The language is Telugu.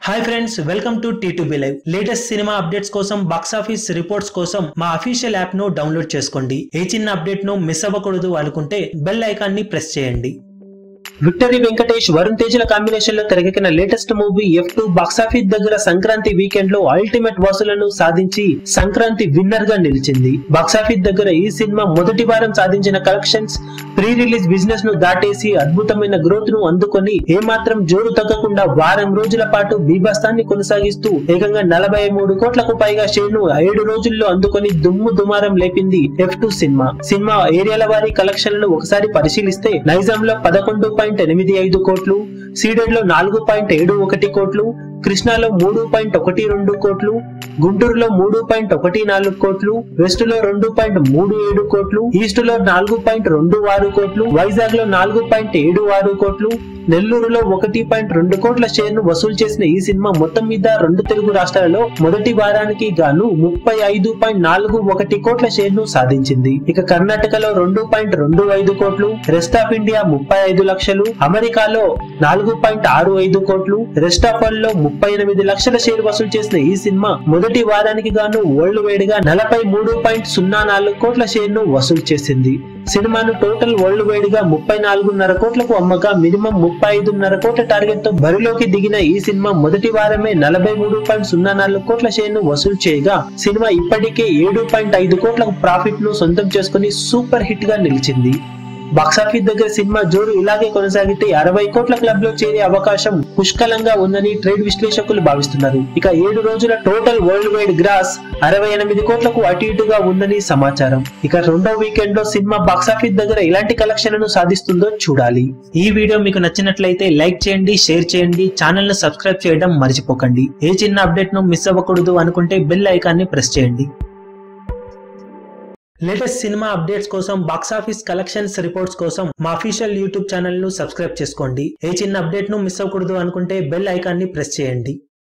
hi friends welcome to T two B live latest cinema updates కోసం బాక్స్ ఆఫీస్ రిపోర్ట్స్ కోసం మా అఫీషియల్ యాప్ ను డౌన్లోడ్ చేసుకోండి ఏ చిన్న అప్డేట్ ను మిస్ అవ్వకూడదు అనుకుంటే బెల్ ఐకాన్ ని ప్రెస్ చేయండి విక్టరీ వెంకటేష్ వరుణ్ తేజ్ల కాంబినేషన్ లో తెరకెక్కిన latest movie F two box office దగ్గర సంక్రాంతి వీకెండ్ లో అల్టిమేట్ వసూలను సాధించి సంక్రాంతి విన్నర్ గా నిలిచింది బాక్సాఫీస్ దగ్గర ఈ సినిమా మొదటి వారం సాధించిన కలెక్షన్స్ ప్రీ రిలీజ్ బిజినెస్ ను దాటేసి అద్భుతమైన గ్రోత్ ను అందుకొని ఏమాత్రం జోరు తగ్గకుండా వారం రోజుల పాటు బీభత్సాన్ని కొనసాగిస్తూ ఏకంగా నలభై మూడు కోట్లకు పైగా షేర్ ను ఏడు రోజుల్లో అందుకొని దుమ్ము దుమారం లేపింది ఎఫ్ టూ సినిమా సినిమా ఏరియాల వారి కలెక్షన్లను ఒకసారి పరిశీలిస్తే నైజాం లో పదకొండు పాయింట్ ఎనిమిది ఐదు కోట్లు సీడెడ్ లో నాలుగు పాయింట్ ఏడు ఒకటి కోట్లు కృష్ణాలో మూడు పాయింట్ ఒకటి రెండు కోట్లు గుంటూరులో మూడు పాయింట్ ఒకటి నాలుగు కోట్లు వెస్ట్ లో రెండు పాయింట్ మూడు ఏడు కోట్లు ఈస్ట్ లో నాలుగు పాయింట్ రెండు ఆరు కోట్లు వైజాగ్ లో నాలుగు పాయింట్ ఏడు ఆరు కోట్లు నెల్లూరులో ఒకటి పాయింట్ రెండు కోట్ల షేర్ ను వసూలు చేసిన ఈ సినిమా మొత్తం మీద రెండు తెలుగు రాష్ట్రాలలో మొదటి వారానికి గాను ముప్పై ఐదు పాయింట్ నాలుగు ఒకటి కోట్ల షేర్ ను సాధించింది ఇక కర్ణాటకలో రెండు పాయింట్ రెండు ఐదు కోట్లు రెస్ట్ ఆఫ్ ఇండియా ముప్పై ఐదు లక్షలు అమెరికాలో నాలుగు పాయింట్ ఆరు ఐదు కోట్లు రెస్ట్ ఆఫ్ వరల్డ్ లో ముప్పై ఎనిమిది లక్షల షేర్ వసూలు చేసిన ఈ సినిమా మొదటి వారానికి గాను వరల్డ్ వైడ్ గా నలభై మూడు పాయింట్ సున్నా నాలుగు కోట్ల షేర్ ను వసూలు చేసింది సినిమాను టోటల్ వరల్డ్ వైడ్ గా ముప్పై నాలుగున్నర కోట్లకు అమ్మగా మినిమం ముప్పై ఐదున్నర కోట్ల టార్గెట్ తో బరిలోకి దిగిన ఈ సినిమా మొదటి వారమే నలభై మూడు పాయింట్ సున్నా నాలుగు కోట్ల షేర్ ను వసూలు చేయగా సినిమా ఇప్పటికే ఏడు పాయింట్ ఐదు కోట్ల ప్రాఫిట్ ను సొంతం చేసుకుని సూపర్ హిట్ గా నిలిచింది బాక్సాఫీస్ దగ్గర సినిమా జోరు ఇలాగే కొనసాగితే అరవై కోట్ల క్లబ్ లో చేరే అవకాశం పుష్కలంగా ఉందని ట్రేడ్ విశ్లేషకులు భావిస్తున్నారు ఇక ఏడు రోజుల టోటల్ వరల్డ్ వైడ్ గ్రాస్ అరవై ఎనిమిది కోట్లకు అటు ఇటుగా ఉందని సమాచారం ఇక రెండో వీకెండ్ లో సినిమా బాక్సాఫీస్ దగ్గర ఎలాంటి కలెక్షన్లను సాధిస్తుందో చూడాలి ఈ వీడియో మీకు నచ్చినట్లయితే లైక్ చేయండి షేర్ చేయండి ఛానల్ ను సబ్స్క్రైబ్ చేయడం మర్చిపోకండి ఏ చిన్న అప్డేట్ ను మిస్ అవ్వకూడదు అనుకుంటే బెల్ ఐకాన్ ని ప్రెస్ చేయండి లేటెస్ట్ సినిమా అప్డేట్స్ కోసం బాక్సాఫీస్ కలెక్షన్స్ రిపోర్ట్స్ కోసం మా అఫీషియల్ యూట్యూబ్ ఛానల్ ను సబ్స్క్రైబ్ చేసుకోండి ఏ చిన్న అప్డేట్ ను మిస్ అవ్వకూడదు అనుకుంటే బెల్ ఐకాన్ ని ప్రెస్ చేయండి